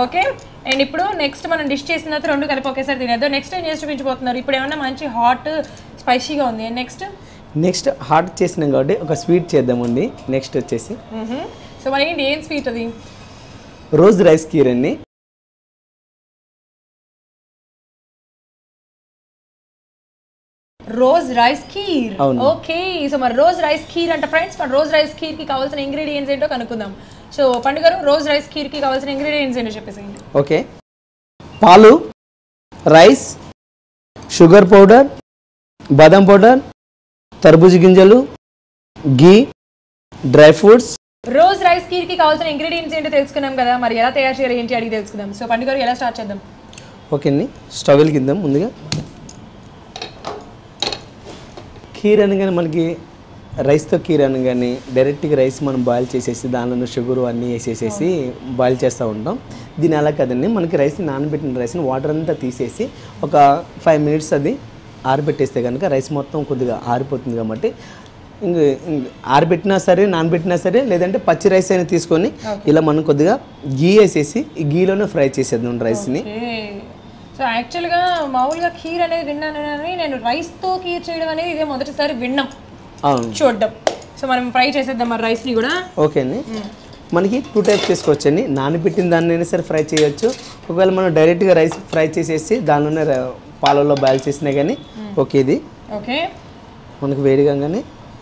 Okay and ఇప్పుడు next మనం dish చేసిన తర్వాత రెండు కలిపి ఒకేసారి తినేద్దాం నెక్స్ట్ ఏం చేసి చూపించబోతున్నారు ఇప్పుడు ఏమన్నా మంచి హాట్ స్పైసీగా ఉంది నెక్స్ట్ నెక్స్ట్ హాట్ చేసినాం కాబట్టి ఒక స్వీట్ చేద్దామండి నెక్స్ట్ వచ్చేసి సో మరి ఏంటి ఏం స్వీట్ అది రోజ్ రైస్ కీర్ అండి రోజ్ రైస్ ఖీర్ అవును. ఓకే సో మరి రోజ్ రైస్ ఖీర్ అంటే ఫ్రెండ్స్ మరి రోజ్ రైస్ ఖీర్ కి కావాల్సిన ఇంగ్రీడియంట్స్ ఏంటో కనుక్కుందాం సో పండుగ గారు రోజ్ రైస్ ఖీర్ కి కావాల్సిన ఇంగ్రీడియంట్స్ ఏంటో చెప్పేసేయండి ఓకే పాలు రైస్ షుగర్ పౌడర్ బాదం పౌడర్ తర్బూజ గింజలు ghee dry fruits rose rice kheer కి కావాల్సిన ఇంగ్రీడియంట్స్ ఏంటో తెలుసుకున్నాం కదా మరి ఎలా తయారు చేయాలి ఏంటి అడిగి తెలుసుకుందాం సో పండుగ గారు ఎలా స్టార్ట్ చేద్దాం ఓకే అండి స్టవ్ వెలిగిద్దాం ముందుగా కీర్ అనగానే మనకి రైస్తో కీర్ అనగానే డైరెక్ట్గా రైస్ మనం బాయిల్ చేసేసి దానిలో షుగర్ అన్నీ వేసేసేసి బాయిల్ చేస్తూ ఉంటాం దీని అలా కదండి మనకి రైస్ నానబెట్టిన రైస్ని వాటర్ అంతా తీసేసి ఒక ఫైవ్ మినిట్స్ అది ఆరబెట్టేస్తే కనుక రైస్ మొత్తం కొద్దిగా ఆరిపోతుంది కాబట్టి ఇంక ఇంక ఆరబెట్టినా సరే నానబెట్టినా సరే లేదంటే పచ్చి రైస్ అయినా తీసుకొని ఇలా మనం కొద్దిగా గీ వేసేసి ఈ గీలోనే ఫ్రై చేసేద్దాం రైస్ని సో యాక్చువల్గా మామూలుగా ఖీర్ అనేది విన్నాను కానీ నేను రైస్తో ఖీర్ చేయడం అనేది ఇదే మొదటిసారి విన్నాం అవును చూడడం సో మనం ఫ్రై చేసేద్దాం మరి రైస్ని కూడా ఓకే అండి మనకి టూ టైప్స్ చేసుకోవచ్చు అండి నానబెట్టిన దాన్ని సరే ఫ్రై చేయొచ్చు ఒకవేళ మనం డైరెక్ట్గా రైస్ ఫ్రై చేసేసి దానిలోనే ర- పాలల్లో బాయిల్ చేసినా కానీ ఓకే ఇది ఓకే మనకు వేడిగా కానీ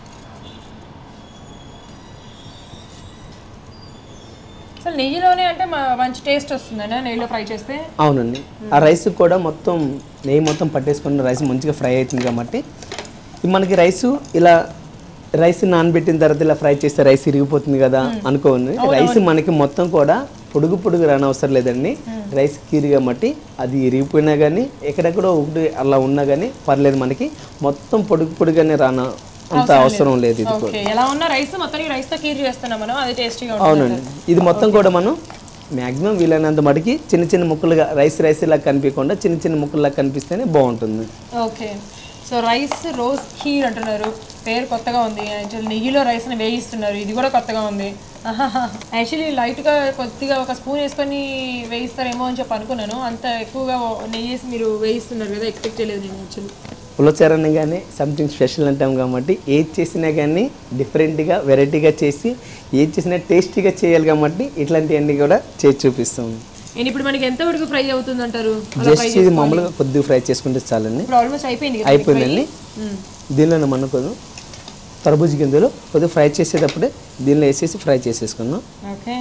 అసలు నెయ్యిలోనే అంటే మ- మంచి టేస్ట్ వస్తుందన్నా నెయ్యిలో ఫ్రై చేస్తే అవునండి ఆ రైస్ కూడా మొత్తం నెయ్యి మొత్తం పట్టేసుకున్న రైస్ మంచిగా ఫ్రై అవుతుంది కాబట్టి ఇది మనకి రైస్ ఇలా రైస్ నానబెట్టిన తర్వాత ఇలా ఫ్రై చేస్తే రైస్ ఇరిగిపోతుంది కదా అనుకోండి రైస్ మనకి మొత్తం కూడా పొడుగు పొడుగు రానవసరం లేదండి రైస్ కీరి కాబట్టి అది ఇరిగిపోయినా కానీ ఎక్కడెక్కడో ఒకటి అలా ఉన్నా కానీ పర్లేదు మనకి మొత్తం పొడుగు పొడుగానే రాన అంత అవసరం లేదు ఇది ఓకే ఎలా ఉన్న రైస్ మొత్తానికి రైస్తో ఖీర్ చేస్తున్నాం మనం అది టేస్టీగా ఉంటుంది అవునండి ఇది మొత్తం కూడా మనం మ్యాక్సిమం వీలైనంత మటుకి చిన్న చిన్న ముక్కలుగా రైస్ రైస్ ఇలా కనిపించకుండా చిన్న చిన్న ముక్కలుగా కనిపిస్తేనే బాగుంటుంది okay so rice rose kheer అంటున్నారు పేరు కొత్తగా ఉంది యాక్చువల్ నెయ్యిలో రైస్ని వేయిస్తున్నారు ఇది కూడా కొత్తగా ఉంది యాక్చువల్లీ లైట్గా కొద్దిగా ఒక స్పూన్ వేసుకొని వేయిస్తారేమో అని చెప్పి అనుకున్నాను అంత ఎక్కువగా నెయ్యి వేసి మీరు వేయిస్తున్నారు కదా ఎక్స్పెక్ట్ చేయలేదు నేను యాక్చువల్లీ పులచారని కానీ సంథింగ్ స్పెషల్ అంటాం కాబట్టి ఏది చేసినా కానీ డిఫరెంట్గా వెరైటీగా చేసి ఏది చేసినా టేస్టీగా చేయాలి కాబట్టి ఇట్లాంటివన్నీ కూడా చేసి చూపిస్తాం నేను ఇప్పుడు మనకి ఎంతవరకు ఫ్రై అవుతుంది అంటారు జస్ట్ ఇది మామూలుగా కొద్దిగా ఫ్రై చేసుకుంటే చాలండి ఇప్పుడు ఆల్మోస్ట్ అయిపోయింది కదా అయిపోయిందండి దీనిలో మనం కొంచెం తర్బూజ గింజలు కొద్దిగా ఫ్రై చేసేటప్పుడే దీనిలో వేసేసి ఫ్రై చేసేసుకుందాం ఓకే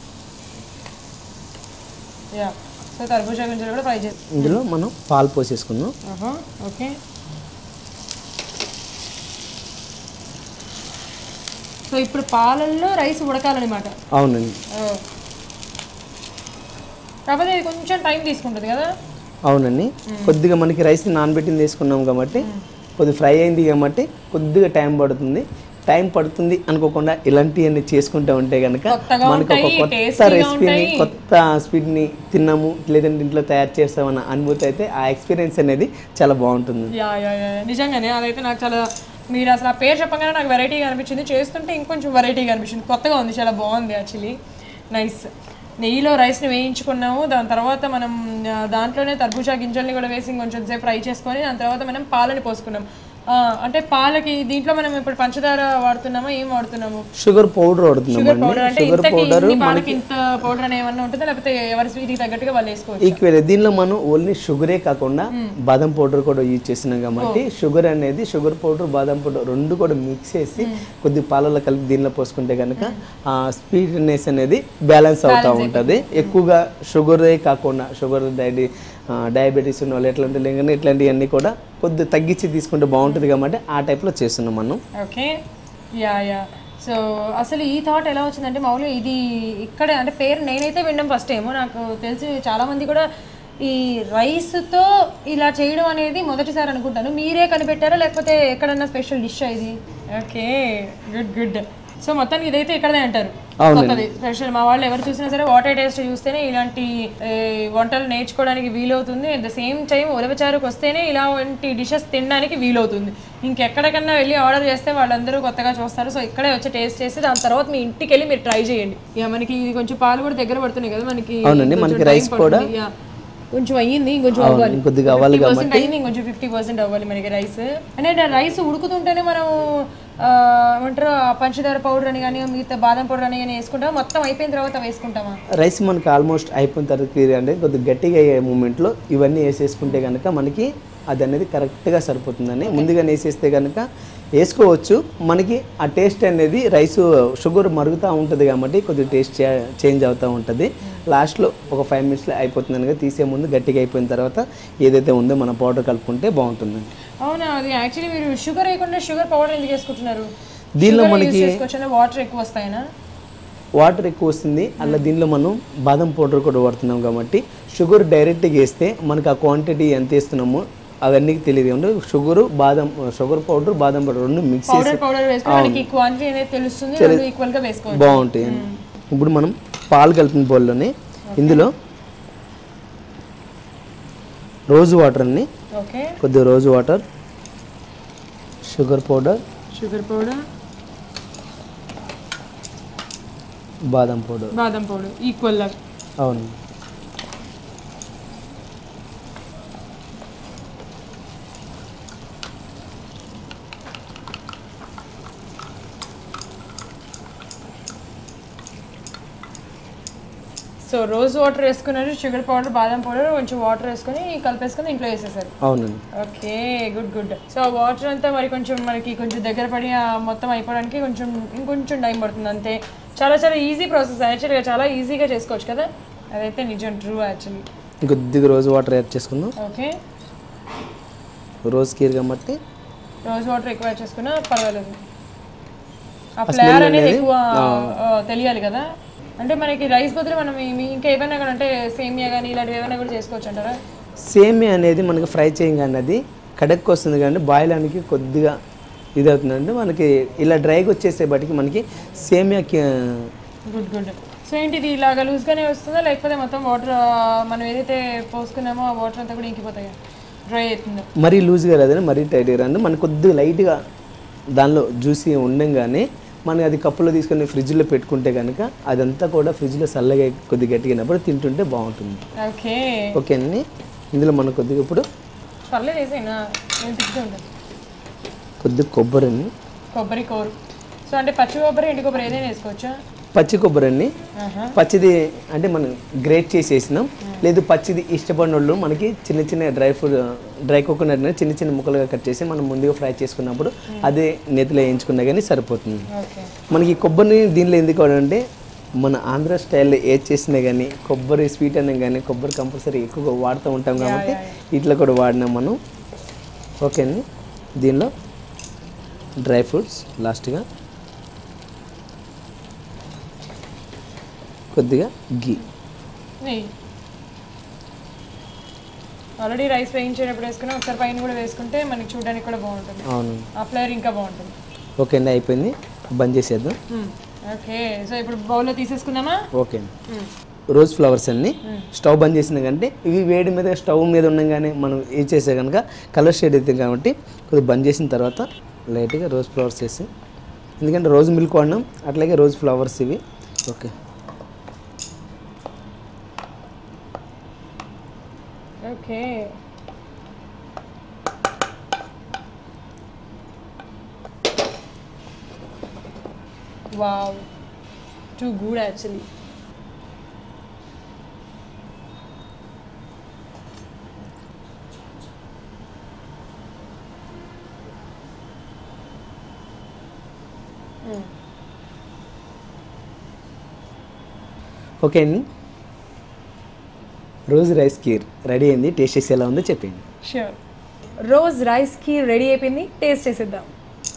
యా సో తర్బూజా గింజలు కూడా ఫ్రై చేసి ఇందులో మనం పాలు పోసేసుకుందాం ఓకే సో ఇప్పుడు పాలల్లో రైస్ ఉడకాలన్నమాట అవునండి కాకపోతే ఇది కొంచెం టైం తీసుకుంటుంది కదా అవునండి కొద్దిగా మనకి రైస్ నానబెట్టింది వేసుకున్నాం కాబట్టి కొద్దిగా ఫ్రై అయింది కాబట్టి కొద్దిగా టైం పడుతుంది టైం పడుతుంది అనుకోకుండా ఇలాంటివన్నీ చేసుకుంటూ ఉంటే కనుక కొత్తగా మనకు ఒక ఉంటాయి, కొత్త tastyగా రెసిపీని ఉంటాయి. కొత్త స్వీట్ని తిన్నాము లేదంటే ఇంట్లో తయారు చేస్తామన్న అనుభూతి అయితే ఆ ఎక్స్పీరియన్స్ అనేది చాలా బాగుంటుంది యా యా యా నిజంగానే అదైతే నాకు చాలా మీరు అసలు ఆ పేరు చెప్పగానే నాకు వెరైటీగా అనిపించింది చేస్తుంటే ఇంకొంచెం వెరైటీగా అనిపించింది కొత్తగా ఉంది చాలా బాగుంది యాక్చువల్లీ నైస్ నెయ్యిలో రైస్ని వేయించుకున్నాము దాని తర్వాత మనం ఆ, దాంట్లోనే తర్బూజా గింజల్ని కూడా వేసి కొంచెం సేపు ఫ్రై చేసుకొని దాని తర్వాత మనం పాలని పోసుకున్నాం ఆ, అంటే పాలకి దీంట్లో మనం ఇప్పుడు పంచదార వాడుతున్నామా ఏం వాడుతున్నాము షుగర్ పౌడర్ షుగర్ వాడుతున్నామండి పౌడర్ అంటే షుగర్ ఇంతకి పౌడర్ ఇన్ని పాలకి ఇంత పౌడర్ అని ఏమన్నా ఉంటుందా లేకపోతే ఎవరి స్వీట్కి తగ్గట్టుగా వాళ్ళు వేసుకోవచ్చు ఈక్వల్ దీనిలో మనం ఓన్లీ షుగరే కాకుండా బాదం పౌడర్ కూడా యూజ్ చేస్తున్నాం కాబట్టి షుగర్ అనేది షుగర్ పౌడర్ బాదం పౌడర్ రెండు కూడా మిక్స్ చేసి కొద్ది పాలలో కలిపి దీనిలో పోసుకుంటే కనుక ఆ స్వీట్నెస్ అనేది బ్యాలెన్స్ అవుతూ ఉంటుంది ఎక్కువగా షుగరే కాకుండా షుగర్ డైడీ డయాబెటీస్ ఉన్న వాళ్ళు ఎట్లా ఉంటుంది కానీ ఇట్లాంటివన్నీ కూడా కొద్ది తగ్గించి తీసుకుంటే బాగుంటుంది కాబట్టి ఆ టైప్లో చేస్తున్నాం మనం ఓకే యా యా సో అసలు ఈ థాట్ ఎలా వచ్చిందంటే మామూలుగా ఇది ఇక్కడ అంటే పేరు నేనైతే వినడం ఫస్ట్ ఏమో నాకు తెలిసి చాలా మంది కూడా ఈ రైస్తో ఇలా చేయడం అనేది మొదటిసారి అనుకుంటాను మీరే కనిపెట్టారా లేకపోతే ఎక్కడన్నా స్పెషల్ డిష్ ఇది ఓకే గుడ్ గుడ్ సో మొత్తానికి ఇదైతే ఇక్కడదే అంటారు కొత్తది స్పెషల్ మా వాళ్ళు ఎవరు చూసినా సరే వాటర్ టేస్ట్ చూస్తేనే ఇలాంటి ఏ, వంటలు నేర్చుకోవడానికి వీలవుతుంది అట్ ద సేమ్ టైం ఉలవచారుకు వస్తేనే ఇలాంటి డిషెస్ తినడానికి వీలవుతుంది ఇంకెక్కడికన్నా వెళ్ళి ఆర్డర్ చేస్తే వాళ్ళందరూ కొత్తగా చూస్తారు సో ఇక్కడే వచ్చి టేస్ట్ చేసి దాని తర్వాత మీ ఇంటికి వెళ్ళి మీరు ట్రై చేయండి ఇక మనకి ఇది కొంచెం పాలు కూడా దగ్గర పడుతున్నాయి కదా మనకి అవునండి, కొంచెం మనకి time rice కూడా- పడుతుంది. Yeah. కొంచెం అయ్యింది ఇంకొంచెం అవ్వాలి ఇంకొద్దిగా అవ్వాలి ఫిఫ్టీ పర్సెంట్ అయ్యింది ఇంకొంచెం ఫిఫ్టీ పర్సెంట్ అవ్వాలి మనకి రైస్ అంటే రైస్ ఉడుకుతుంటేనే మనం ఆ, ఏమంటారు ఆ పంచదార పౌడర్ అని కానీ మిగతా బాదం పౌడర్ అని కానీ వేసుకుంటాం మొత్తం అయిపోయిన తర్వాత వేసుకుంటామా రైస్ మనకి ఆల్మోస్ట్ అయిపోయిన తర్వాత క్లియర్ అంటే కొద్దిగా గట్టిగా అయ్యే మూమెంట్లో ఇవన్నీ వేసేసుకుంటే కనుక మనకి అది అనేది కరెక్ట్గా సరిపోతుందని ముందుగానే వేసేస్తే కనుక వేసుకోవచ్చు మనకి ఆ టేస్ట్ అనేది రైస్ షుగర్ మరుగుతూ ఉంటుంది కాబట్టి కొద్దిగా టేస్ట్ చేంజ్ అవుతూ ఉంటుంది లాస్ట్లో ఒక ఫైవ్ మినిట్స్లో అయిపోతుంది కనుక తీసే ముందు గట్టిగా అయిపోయిన తర్వాత ఏదైతే ఉందో మన పౌడర్ కలుపుకుంటే బాగుంటుందండి అవునా అది యాక్చువల్లీ మీరు షుగర్ వేయకుండా షుగర్ పౌడర్ ఎందుకు వేసుకుంటున్నారు దీనిలో Sugar మనకి- use చేసుకోవచ్చా వాటర్ ఎక్కువ వస్తాయనా వాటర్ ఎక్కువ వస్తుంది అలా దీనిలో మనం బాదం పౌడర్ కూడా వాడుతున్నాం కాబట్టి షుగర్ డైరెక్ట్గా వేస్తే మనకు ఆ క్వాంటిటీ ఎంత వేస్తున్నామో అవన్నీ తెలియదు అంటే షుగర్ బాదం షుగర్ పౌడర్ బాదం పౌడర్ రెండు మిక్స్ చేసి పౌడర్ పౌడర్ వేసుకుని మనకి క్వాంటిటీ అనేది తెలుస్తుంది రెండు ఈక్వల్ గా వేసుకోవచ్చు బాగుంటాయి ఇప్పుడు మనం పాలు కలిపిన బౌల్లోనే ఇందులో రోజు వాటర్ అన్ని ఓకే కొద్దిగా rose water sugar powder sugar powder బాదం పౌడర్ బాదం పౌడర్ ఈక్వల్ గా అవును సో రోజ్ వాటర్ వేసుకున్నారు షుగర్ పౌడర్ బాదం పౌడర్ కొంచెం వాటర్ వేసుకొని కలిపేసుకొని ఇంట్లో వేసేసారు అవునండి okay good good so water అంతా మరి కొంచెం మనకి కొంచెం దగ్గర పడి ఆ మొత్తం అయిపోవడానికి కొంచెం ఇంకొంచెం టైం పడుతుంది అంతే చాలా చాలా ఈజీ ప్రాసెస్ యాక్చువల్గా చాలా ఈజీగా చేసుకోవచ్చు కదా అదైతే నిజం ట్రూ యాక్చువల్లీ కొద్దిగా రోజు వాటర్ యాడ్ చేసుకుందాం ఓకే రోజ్ కీర్ కాబట్టి రోజ్ వాటర్ ఎక్కువ యాడ్ చేసుకున్నా పర్వాలేదు ఆ ఫ్లేవర్ అనేది ఎక్కువ ఆ, తెలియాలి కదా అంటే మనకి రైస్ బదులు మనం ఈ- ఇంకా ఏమైనా కానీ అంటే సేమియా కానీ ఇలాంటివి ఏమైనా కూడా చేసుకోవచ్చు అంటారా సేమియా అనేది మనకి ఫ్రై చేయంగా అన్నది కడక్కి వస్తుంది కానీ బాయిల్ అనికి కొద్దిగా ఇది అవుతుందంటే మనకి ఇలా డ్రైగా వచ్చేసే బట్టికి మనకి సేమియాకి గుడ్ గుడ్ సో ఏంటి ఇది ఇలాగ లూజ్గానే వస్తుందా లేకపోతే మొత్తం వాటర్ మనం ఏదైతే పోసుకున్నామో ఆ వాటర్ అంతా కూడా ఇంకిపోతాయా డ్రై అవుతుందా మరీ లూజ్గా రాదని మరీ టైట్గా రాదు మనకి కొద్దిగా లైట్గా దానిలో జ్యూసీ ఉండంగానే మనం అది కప్పులో తీసుకొని ఫ్రిడ్జ్లో పెట్టుకుంటే కనుక అదంతా కూడా ఫ్రిడ్జ్లో చల్లగా కొద్దిగా గట్టిగినప్పుడు తింటుంటే బాగుంటుంది ఓకే ఓకే అండి ఇందులో మనం కొద్దిగా ఇప్పుడు పర్లేదు వేసేనా నేను తిప్పుతూ ఉంటాను కొద్దిగా కొబ్బరిని కొబ్బరి కూర సో అంటే పచ్చి కొబ్బరి ఎండు కొబ్బరి ఏదైనా వేసుకోవచ్చా పచ్చి కొబ్బరిని ఆహా. పచ్చిది అంటే మనం గ్రేట్ చేసేసినాం లేదు పచ్చిది ఇష్టపడిన వాళ్ళు మనకి చిన్న చిన్న డ్రై ఫ్రూట్ డ్రై కోకోనట్ని చిన్న చిన్న ముక్కలుగా కట్ చేసి మనం ముందుగా ఫ్రై చేసుకున్నప్పుడు అదే నేతిలో వేయించుకున్నా కానీ సరిపోతుంది ఓకే మనకి ఈ కొబ్బరిని దీనిలో ఎందుకు అంటే మన ఆంధ్ర స్టైల్లో ఏది చేసినా కానీ కొబ్బరి స్వీట్ అన్నా కానీ కొబ్బరి కంపల్సరీ ఎక్కువగా వాడుతూ ఉంటాం కాబట్టి ఇట్లా కూడా వాడినాం మనం ఓకే అండి దీనిలో డ్రై ఫ్రూట్స్ లాస్ట్గా కొద్దిగా గీ నెయ్యి ఆల్రెడీ రైస్ వేయించేటప్పుడు వేసుకుని ఒకసారి పైన కూడా వేసుకుంటే మనకి చూడడానికి కూడా బాగుంటుంది అవును ఆ ఫ్లేవర్ ఇంకా బాగుంటుంది ఓకే అండి అయిపోయింది బంద్ చేసేద్దాం ఓకే సో ఇప్పుడు బౌల్లో తీసేసుకుందామా ఓకే అండి రోజ్ ఫ్లవర్స్ అన్ని స్టవ్ బంద్ చేసిన కంటే ఇవి వేడి మీద స్టవ్ మీద ఉండగానే మనం ఇది చేసే కనుక కలర్ షేడ్ అవుతుంది కాబట్టి కొద్దిగా బంద్ చేసిన తర్వాత లైట్గా రోజ్ ఫ్లవర్స్ వేసి ఎందుకంటే రోజ్ మిల్క్ వాడినాం అట్లాగే రోజ్ ఫ్లవర్స్ ఇవి okay okay wow too good actually okay అండి రోజ్ రైస్ కీర్ రెడీ అయింది టేస్ట్ చేసి ఎలా ఉందో చెప్పండి షూర్ రోజ్ రైస్కి రెడీ అయిపోయింది టేస్ట్ చేసేద్దాం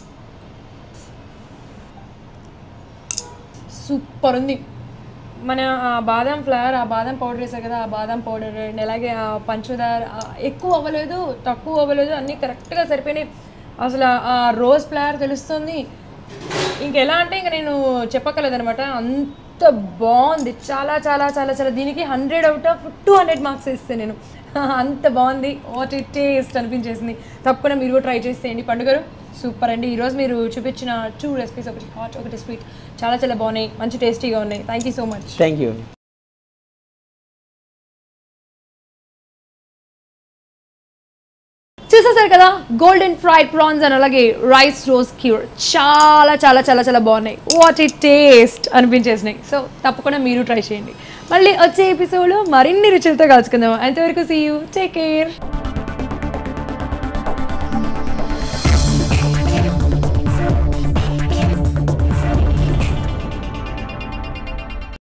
సూపర్ ఉంది మన ఆ బాదం ఫ్లవర్ ఆ బాదం పౌడర్ వేసారు కదా ఆ బాదం పౌడర్ అండ్ అలాగే ఆ పంచదార ఆ ఎక్కువ అవ్వలేదు తక్కువ అవ్వలేదు అన్నీ కరెక్ట్గా సరిపోయినాయి అసలు ఆ రోజ్ ఫ్లవర్ తెలుస్తుంది ఇంకెలా అంటే ఇంక నేను చెప్పక్కర్లేదనమాట అంత ఎంత బాగుంది చాలా చాలా చాలా చాలా దీనికి hundred out of two hundred marks ఇస్తాను నేను అంత బాగుంది వాట్ ఇట్ టేస్ట్ అనిపించేసింది తప్పకుండా మీరు కూడా ట్రై చేసేయండి పండుగరు సూపర్ అండి ఈరోజు మీరు చూపించిన టూ రెసిపీస్ ఒకటి హాట్ ఒకటి స్వీట్ చాలా చాలా బాగున్నాయి మంచి టేస్టీగా ఉన్నాయి thank you so much thank you చూసేసారు కదా గోల్డెన్ ఫ్రైడ్ ప్రాన్స్ అండ్ అలాగే రైస్ రోజ్ క్యూర్ చాలా చాలా చాలా చాలా బాగున్నాయి వాట్ ఇట్ టేస్ట్ అనిపించేసినాయి సో తప్పకుండా మీరు ట్రై చేయండి మళ్ళీ వచ్చే ఎపిసోడ్లో మరిన్ని రుచులతో కలుసుకుందాం అంతవరకు సీ యూ టేక్ కేర్